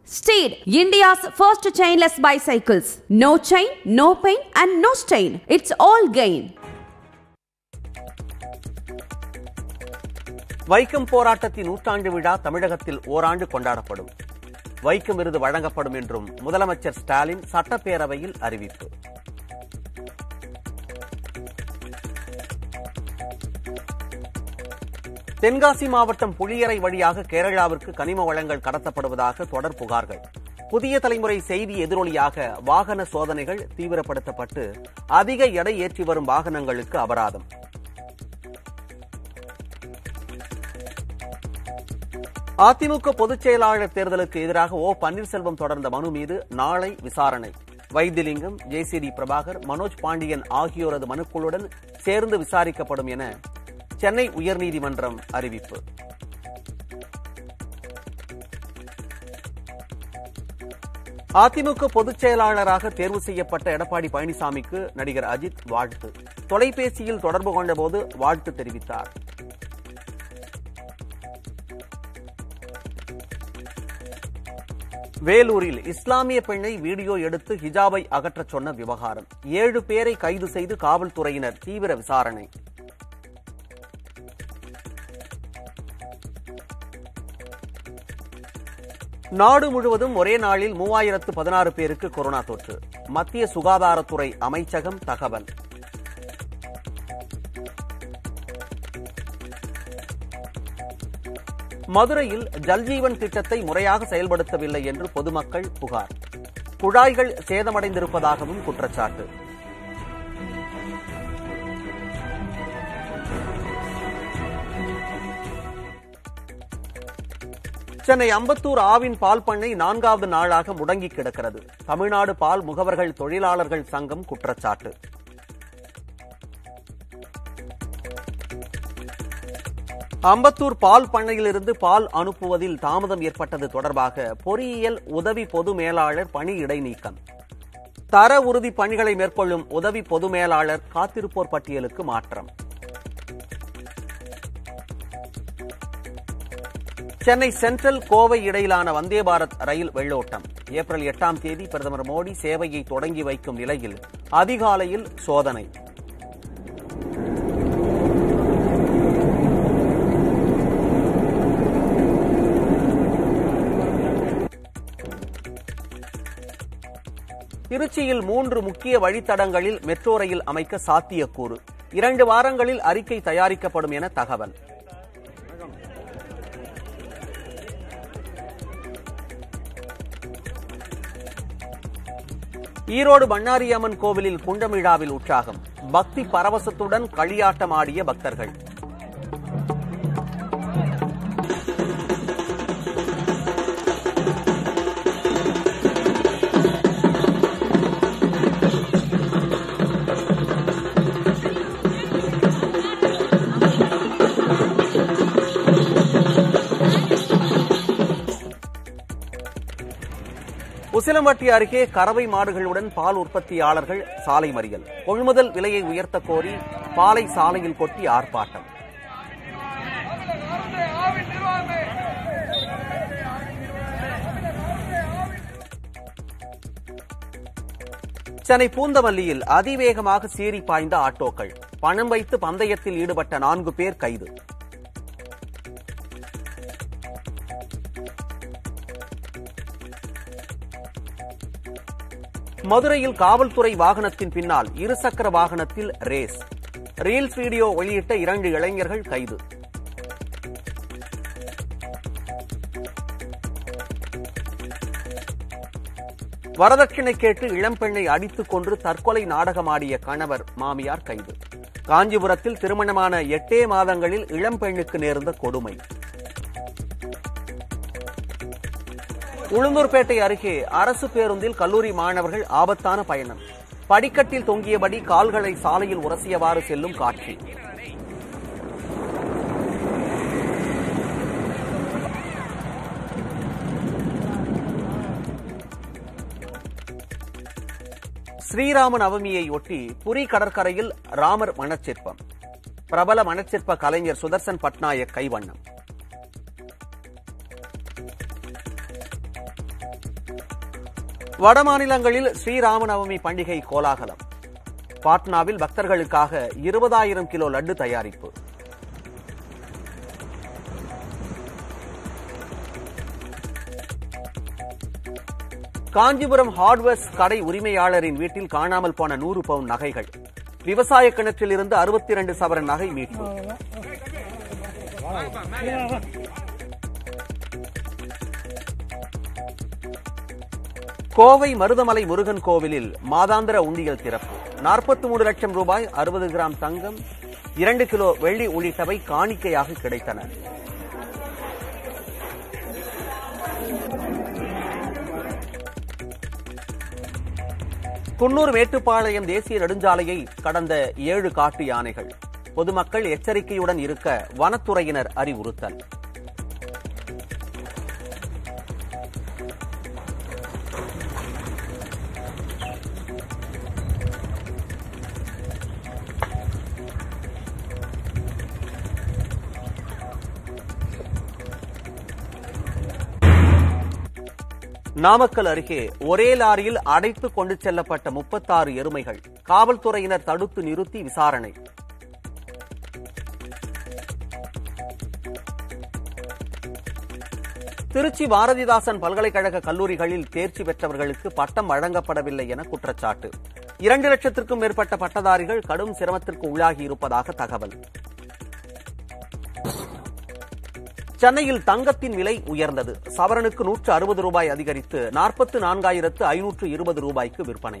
Steed, India's first chainless bicycles. No chain, no pain, and no stain. It's all gain. Vaikom போராட்டத்தின் நூற்றாண்டு விழா தமிழகத்தில் ஓராண்டு கொண்டாடப்படும் வைக்கம் விருது வழங்கப்படும் என்றும் முதலமைச்சர் ஸ்டாலின் சட்டப்பேரவையில் அறிவிப்பு தென்காசி மாவட்டம் புளியரை வழியாக கேரளாவிற்கு கனிம வளங்கள் கடத்தப்படுவதாக தொடர் புகார்கள் புதிய தலைமுறை செய்தி எதிரொலியாக வாகன சோதனைகள் தீவிரப்படுத்தப்பட்டு அதிக எடை ஏற்றி வரும் வாகனங்களுக்கு அபராதம் அதிமுக பொதுச் செயலாளர் தேர்தலுக்கு எதிராக ஓ பன்னீர்செல்வம் தொடர்ந்த மனு மீது நாளை விசாரணை வைத்திலிங்கம் ஜேசிடி பிரபாகர் மனோஜ் பாண்டியன் ஆகியோரது மனுக்களுடன் சேர்ந்து விசாரிக்கப்படும் என சென்னை உயர்நீதிமன்றம் அறிவிப்பு அதிமுக பொதுச் செயலாளராக தேர்வு செய்யப்பட்ட எடப்பாடி பழனிசாமிக்கு நடிகர் அஜித் வாழ்த்து தொலைபேசியில் தொடர்பு கொண்டபோது வாழ்த்து தெரிவித்தார் வேலூரில் இஸ்லாமிய பெண்ணை வீடியோ எடுத்து ஹிஜாபை அகற்றச் சொன்ன விவகாரம் ஏழு பேரை கைது செய்து காவல்துறையினர் தீவிர விசாரணை நாடு முழுவதும் ஒரே நாளில் மூவாயிரத்து பதினாறு பேருக்கு கொரோனா தொற்று மத்திய சுகாதாரத்துறை அமைச்சகம் தகவல் மதுரையில் ஜல்ஜீவன் திட்டத்தை முறையாக செயல்படுத்தவில்லை என்று பொதுமக்கள் புகார் குழாய்கள் சேதமடைந்திருப்பதாகவும் குற்றச்சாட்டு சென்னை அம்பத்தூர் ஆவின் பால் பண்ணை நான்காவது நாளாக முடங்கி கிடக்கிறது தமிழ்நாடு பால் முகவர்கள் தொழிலாளர்கள் சங்கம் குற்றச்சாட்டு அம்பத்தூர் பால் பண்ணையிலிருந்து பால் அனுப்புவதில் தாமதம் ஏற்பட்டது தொடர்பாக பொறியியல் உதவி பொது மேலாளர் பணி இடைநீக்கம் தர உறுதி பணிகளை மேற்கொள்ளும் உதவி பொது மேலாளர் காத்திருப்போர் பட்டியலுக்கு மாற்றம் சென்னை சென்ட்ரல் கோவை இடையிலான வந்தே பாரத் ரயில் வெள்ளோட்டம் ஏப்ரல் எட்டாம் தேதி பிரதமர் மோடி சேவையை தொடங்கி வைக்கும் நிலையில் அதிகாலையில் சோதனை திருச்சியில் மூன்று முக்கிய வழித்தடங்களில் மெட்ரோ ரயில் அமைக்க சாத்தியக்கூறு இரண்டு வாரங்களில் அறிக்கை தயாரிக்கப்படும் என தகவல் ஈரோடு பண்ணாரியம்மன் கோவிலில் குண்டமிழாவில் உற்சாகம் பக்தி பரவசத்துடன் களியாட்டம் ஆடிய பக்தர்கள் உசிலம்பட்டி அருகே கறவை மாடுகளுடன் பால் உற்பத்தியாளர்கள் சாலை மறியல் கொள்முதல் விலையை உயர்த்த கோரி பாலை சாலையில் கொட்டி ஆர்ப்பாட்டம் சென்னை பூந்தமல்லியில் அதிவேகமாக சீறி பாய்ந்த ஆட்டோக்கள் பணம் வைத்து பந்தயத்தில் ஈடுபட்ட நான்கு பேர் கைது மதுரையில் காவல்துறை வாகனத்தின் பின்னால் இருசக்கர வாகனத்தில் ரேஸ் ரீல்ஸ் வீடியோ வெளியிட்ட இரண்டு இளைஞர்கள் கைது வரதட்சணை கேட்டு இளம்பெண்ணை அடித்துக் கொன்று தற்கொலை நாடகமாடிய கணவர் மாமியார் கைது காஞ்சிபுரத்தில் திருமணமான எட்டே மாதங்களில் இளம்பெண்ணுக்கு நேர்ந்த கொடுமை உளுந்தூர்பேட்டை அருகே அரசு பேருந்தில் கல்லூரி மாணவர்கள் ஆபத்தான பயணம் படிக்கட்டில் தொங்கியபடி கால்களை சாலையில் உரசியவாறு செல்லும் காட்சி ஸ்ரீராம நவமியை ஒட்டி புரி கடற்கரையில் ராமர் மணச்சிற்பம் பிரபல மணச்சிற்ப கலைஞர் சுதர்சன் பட்நாயக் கைவண்ணம் வட மாநிலங்களில் ஸ்ரீராமநவமி பண்டிகை கோலாகலம் பாட்னாவில் பக்தர்களுக்காக இருபதாயிரம் கிலோ லட்டு தயாரிப்பு காஞ்சிபுரம் ஹார்ட்வேர்ஸ் கடை உரிமையாளரின் வீட்டில் காணாமல் போன நூறு பவுன் நகைகள் விவசாய கிணற்றில் இருந்து அறுபத்தி இரண்டு சவரன் நகை மீட்பு கோவை மருதமலை முருகன் கோவிலில் மாதாந்திர உண்டியல் திறப்பு நாற்பத்தி மூன்று லட்சம் ரூபாய் அறுபது கிராம் தங்கம் இரண்டு கிலோ வெள்ளி உள்ளிட்டவை காணிக்கையாக கிடைத்தன குன்னூர் மேட்டுப்பாளையம் தேசிய நெடுஞ்சாலையை கடந்த ஏழு காட்டு யானைகள் பொதுமக்கள் எச்சரிக்கையுடன் இருக்க வனத்துறையினர் அறிவுறுத்தல் நாமக்கல் அருகே ஒரே லாரியில் அடைத்து கொண்டு செல்லப்பட்ட முப்பத்தாறு எருமைகள் காவல்துறையினர் தடுத்து நிறுத்தி விசாரணை திருச்சி பாரதிதாசன் பல்கலைக்கழக கல்லூரிகளில் தேர்ச்சி பெற்றவர்களுக்கு பட்டம் வழங்கப்படவில்லை என குற்றச்சாட்டு இரண்டு லட்சத்திற்கும் மேற்பட்ட பட்டதாரிகள் கடும் சிரமத்திற்கு உள்ளாகி இருப்பதாக தகவல் சென்னையில் தங்கத்தின் விலை உயர்ந்தது சவரனுக்கு நூற்று அறுபது ரூபாய் அதிகரித்து நாற்பத்து நான்காயிரத்து ஐநூற்று இருபது ரூபாய்க்கு விற்பனை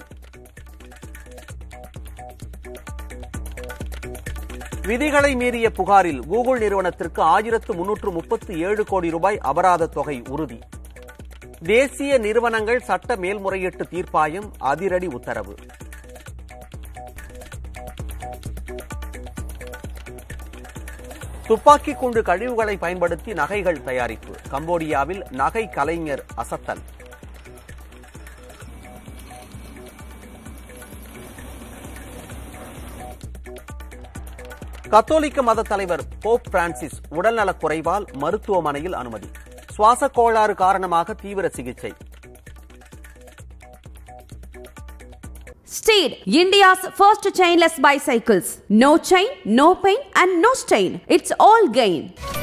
விதிகளை மீறிய புகாரில் கூகுள் நிறுவனத்திற்கு ஆயிரத்து முன்னூற்று முப்பத்து ஏழு கோடி ரூபாய் அபராத தொகை உறுதி தேசிய நிறுவனங்கள் சட்ட மேல்முறையீட்டு தீர்ப்பாயம் அதிரடி உத்தரவு துப்பாக்கி குண்டு கழிவுகளை பயன்படுத்தி நகைகள் தயாரிப்பு கம்போடியாவில் நகை கலைஞர் அசத்தல் கத்தோலிக்க மத தலைவர் போப் பிரான்சிஸ் உடல்நலக் குறைவால் மருத்துவமனையில் அனுமதி சுவாச கோளாறு காரணமாக தீவிர சிகிச்சை Steed, India's first chainless bicycles. No chain, no pain, and no stain. It's all gain.